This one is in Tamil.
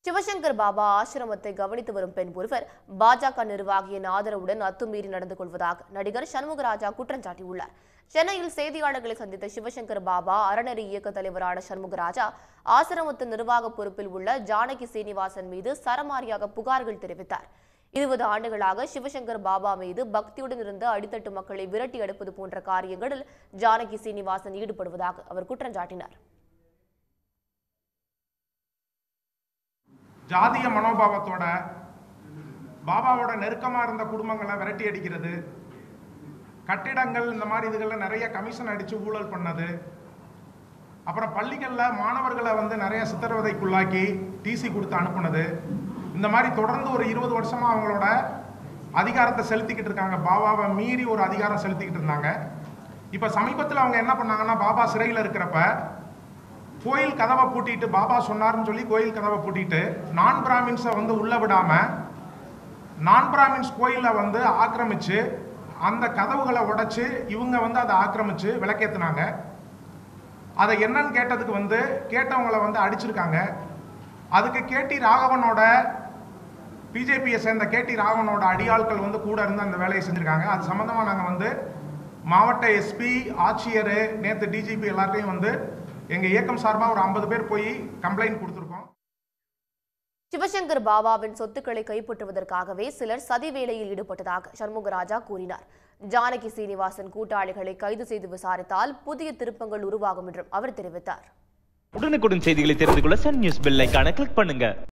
சிவசங்கர் பாபா ஆசிரமத்தை கவனித்து வரும் பெண் ஒருவர் பாஜக நிர்வாகியின் ஆதரவுடன் அத்துமீறி நடந்து கொள்வதாக நடிகர் சண்முகராஜா குற்றம் சாட்டியுள்ளார் சென்னையில் செய்தியாளர்களை சந்தித்த சிவசங்கர் பாபா அறநெறி இயக்க தலைவரான சண்முகராஜா ஆசிரமத்தின் நிர்வாக பொறுப்பில் உள்ள ஜானகி சீனிவாசன் மீது சரமாரியாக புகார்கள் தெரிவித்தார் இருபது ஆண்டுகளாக சிவசங்கர் பாபா மீது பக்தியுடன் இருந்த அடித்தட்டு மக்களை விரட்டி அடிப்பது போன்ற காரியங்களில் ஜானகி சீனிவாசன் ஈடுபடுவதாக அவர் குற்றம் சாட்டினார் ஜாதிய மனோபாவத்தோட பாபாவோட நெருக்கமாக இருந்த குடும்பங்களை விரட்டி அடிக்கிறது கட்டிடங்கள் இந்த மாதிரி இதுகளில் நிறைய கமிஷன் அடித்து ஊழல் பண்ணது அப்புறம் பள்ளிகளில் மாணவர்களை வந்து நிறைய சித்திரவதைக்குள்ளாக்கி டிசி கொடுத்து அனுப்புனது இந்த மாதிரி தொடர்ந்து ஒரு இருபது வருஷமாக அவங்களோட அதிகாரத்தை செலுத்திக்கிட்டு இருக்காங்க பாபாவை மீறி ஒரு அதிகாரம் செலுத்திக்கிட்டு இருந்தாங்க இப்போ சமீபத்தில் அவங்க என்ன பண்ணாங்கன்னா பாபா சிறையில் இருக்கிறப்ப கோயில் கதவை பூட்டிட்டு பாபா சொன்னார்னு சொல்லி கோயில் கதவை பூட்டிட்டு நான் பிராமின்ஸை வந்து உள்ள விடாம நான் பிராமின்ஸ் கோயிலை வந்து ஆக்கிரமிச்சு அந்த கதவுகளை உடைச்சு இவங்க வந்து அதை ஆக்கிரமிச்சு விளக்கேத்துனாங்க அதை என்னன்னு கேட்டதுக்கு வந்து கேட்டவங்கள வந்து அடிச்சிருக்காங்க அதுக்கு கேடி ராகவனோட பிஜேபியை சேர்ந்த கேடி ராகவனோட அடியாட்கள் வந்து கூட இருந்து அந்த வேலையை செஞ்சுருக்காங்க அது சம்மந்தமாக நாங்கள் வந்து மாவட்ட எஸ்பி ஆட்சியர் நேற்று டிஜிபி எல்லாத்தையும் வந்து எங்கள் இயக்கம் சார்பாக ஒரு ஐம்பது பேர் போய் கம்ப்ளைண்ட் கொடுத்துருக்கோம் சிவசங்கர் பாபாவின் சொத்துக்களை கைப்பற்றுவதற்காகவே சிலர் சதி வேலையில் ஈடுபட்டதாக சண்முகராஜா கூறினார் ஜானகி சீனிவாசன் கூட்டாளிகளை கைது செய்து விசாரித்தால் புதிய திருப்பங்கள் உருவாகும் என்றும் அவர் தெரிவித்தார் உடனுக்குடன் செய்திகளை தெரிந்து கொள்ள சன் நியூஸ் பெல் ஐகானை கிளிக் பண்ணுங்க